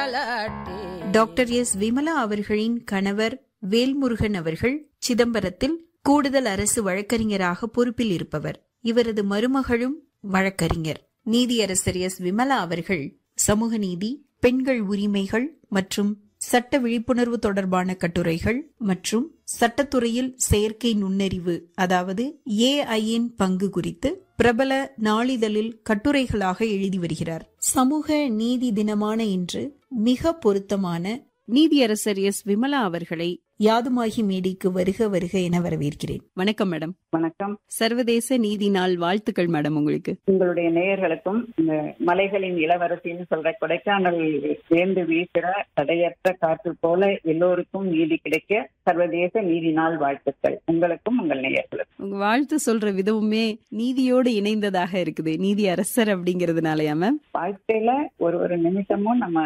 தாலாட்டி doctor S Vimala அவர்களின் கணவர் வேல்முருகன் அவர்கள் சிதம்பரத்தில் கூடுதல் அரசு வழக்கறிஞராக பொறுப்பில் இருப்பவர் இவரது மருமகளும் வழக்கறிஞர் நீதியரசர் எஸ் விமலா அவர்கள் சமூக நீதி பெண்கள் உரிமைகள் மற்றும் சட்ட விழிப்புணர்வு தொடர்பான கட்டுரைகள் மற்றும் சட்டத்துறையில் செயற்கை நுண்ணறிவு அதாவது ஏஐயின் பங்கு குறித்து பிரபல நாளிதழில் கட்டுரைகளாக எழுதி வருகிறார் சமூக நீதி தினமான இன்று மிக பொருத்தமான நீதியரசர் எஸ் விமலா அவர்களை யாதுமாகி மேடைக்கு வருக வருக என வரவேற்கிறேன் வணக்கம் மேடம் வணக்கம் சர்வதேச நீதி நாள் வாழ்த்துக்கள் மேடம் உங்களுக்கு உங்களுடைய நேயர்களுக்கும் இந்த மலைகளின் இளவரசின்னு சொல்ற கொடைக்கானல் சேர்ந்து வீசுற தடையற்ற காற்று போல எல்லோருக்கும் நீதி கிடைக்க சர்வதேச நீதி நாள் வாழ்த்துக்கள் உங்களுக்கும் உங்கள் நேயர்களுக்கும் உங்க வாழ்த்து சொல்ற விதமுமே நீதியோடு இணைந்ததாக இருக்குது நீதி அரசர் அப்படிங்கறதுனாலயா மேம் வாழ்க்கையில ஒரு ஒரு நிமிஷமும் நம்ம